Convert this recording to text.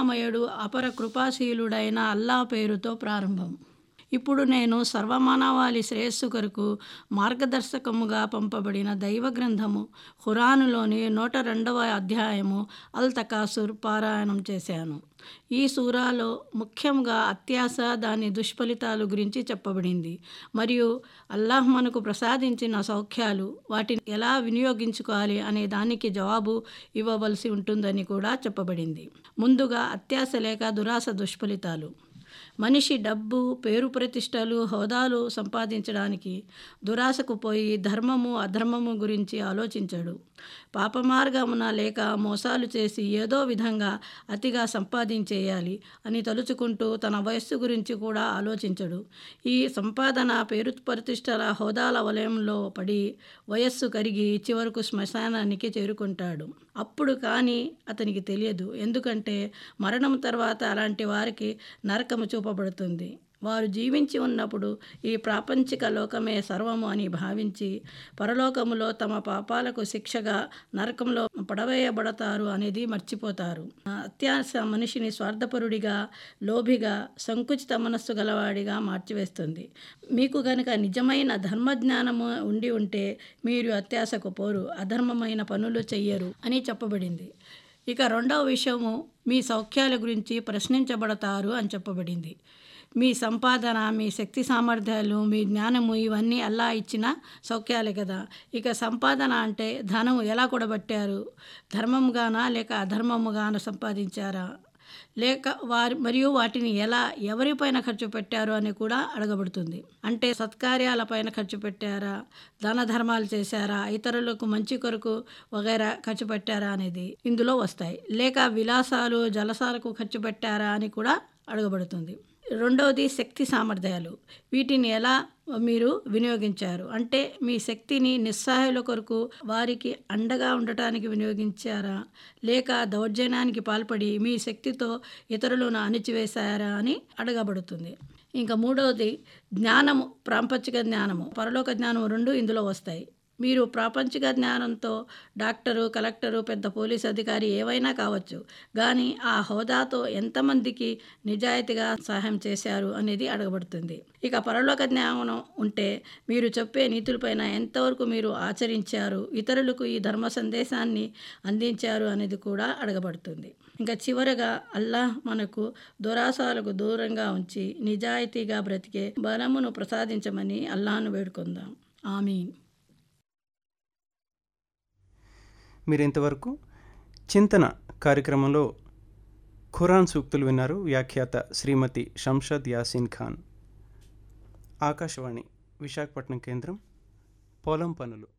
కరుణామయుడు అపర కృపాశీలుడైన అల్లా పేరుతో ప్రారంభం ఇప్పుడు నేను సర్వమానవాళి శ్రేయస్సు కొరకు మార్గదర్శకముగా పంపబడిన దైవ గ్రంథము ఖురానులోని నూట రెండవ అధ్యాయము అల్ తకాసుర్ పారాయణం చేశాను ఈ సూరాలో ముఖ్యంగా అత్యాస దాని దుష్ఫలితాలు గురించి చెప్పబడింది మరియు అల్లాహ్ మనకు ప్రసాదించిన సౌఖ్యాలు వాటిని ఎలా వినియోగించుకోవాలి అనే దానికి జవాబు ఇవ్వవలసి ఉంటుందని కూడా చెప్పబడింది ముందుగా అత్యాస లేక దురాస దుష్ఫలితాలు మనిషి డబ్బు పేరు ప్రతిష్టలు హోదాలు సంపాదించడానికి దురాశకు పోయి ధర్మము అధర్మము గురించి ఆలోచించడు పాపమార్గమున లేక మోసాలు చేసి ఏదో విధంగా అతిగా సంపాదించేయాలి అని తలుచుకుంటూ తన వయస్సు గురించి కూడా ఆలోచించడు ఈ సంపాదన పేరు ప్రతిష్టల హోదాల వలయంలో పడి వయస్సు కరిగి చివరకు శ్మశానానికి చేరుకుంటాడు అప్పుడు కానీ అతనికి తెలియదు ఎందుకంటే మరణం తర్వాత అలాంటి వారికి నరకము చూపబడుతుంది వారు జీవించి ఉన్నప్పుడు ఈ ప్రాపంచిక లోకమే సర్వము అని భావించి పరలోకములో తమ పాపాలకు శిక్షగా నరకంలో పడవేయబడతారు అనేది మర్చిపోతారు అత్యాశ మనిషిని స్వార్థపరుడిగా లోభిగా సంకుచిత మనస్సు గలవాడిగా మార్చివేస్తుంది మీకు కనుక నిజమైన ధర్మజ్ఞానము ఉండి ఉంటే మీరు అత్యాశకు పోరు అధర్మమైన పనులు చెయ్యరు అని చెప్పబడింది ఇక రెండవ విషయము మీ సౌఖ్యాల గురించి ప్రశ్నించబడతారు అని చెప్పబడింది మీ సంపాదన మీ శక్తి సామర్థ్యాలు మీ జ్ఞానము ఇవన్నీ అల్లా ఇచ్చిన సౌఖ్యాలే కదా ఇక సంపాదన అంటే ధనం ఎలా కూడబట్టారు ధర్మముగానా లేక అధర్మముగాన సంపాదించారా లేక వారి మరియు వాటిని ఎలా ఎవరిపైన ఖర్చు పెట్టారు అని కూడా అడగబడుతుంది అంటే సత్కార్యాలపైన ఖర్చు పెట్టారా దాన ధర్మాలు చేశారా ఇతరులకు మంచి కొరకు వగైరా ఖర్చు పెట్టారా అనేది ఇందులో వస్తాయి లేక విలాసాలు జలసాలకు ఖర్చు పెట్టారా అని కూడా అడగబడుతుంది రెండవది శక్తి సామర్థ్యాలు వీటిని ఎలా మీరు వినియోగించారు అంటే మీ శక్తిని నిస్సహాయుల కొరకు వారికి అండగా ఉండటానికి వినియోగించారా లేక దౌర్జన్యానికి పాల్పడి మీ శక్తితో ఇతరులను అణిచివేశారా అని అడగబడుతుంది ఇంకా మూడవది జ్ఞానము ప్రాపంచిక జ్ఞానము పరలోక జ్ఞానం రెండు ఇందులో వస్తాయి మీరు ప్రాపంచిక జ్ఞానంతో డాక్టరు కలెక్టరు పెద్ద పోలీస్ అధికారి ఏవైనా కావచ్చు కానీ ఆ హోదాతో ఎంతమందికి నిజాయితీగా సహాయం చేశారు అనేది అడగబడుతుంది ఇక పరలోక జ్ఞానం ఉంటే మీరు చెప్పే నీతులపైన ఎంతవరకు మీరు ఆచరించారు ఇతరులకు ఈ ధర్మ సందేశాన్ని అందించారు అనేది కూడా అడగబడుతుంది ఇంకా చివరగా అల్లాహ్ మనకు దురాసాలకు దూరంగా ఉంచి నిజాయితీగా బ్రతికే బలమును ప్రసాదించమని అల్లాహను వేడుకుందాం ఆమీన్ మీరు ఇంతవరకు చింతన కార్యక్రమంలో ఖురాన్ సూక్తులు విన్నారు వ్యాఖ్యాత శ్రీమతి షంషద్ యాసిన్ ఖాన్ ఆకాశవాణి విశాఖపట్నం కేంద్రం పొలం పనులు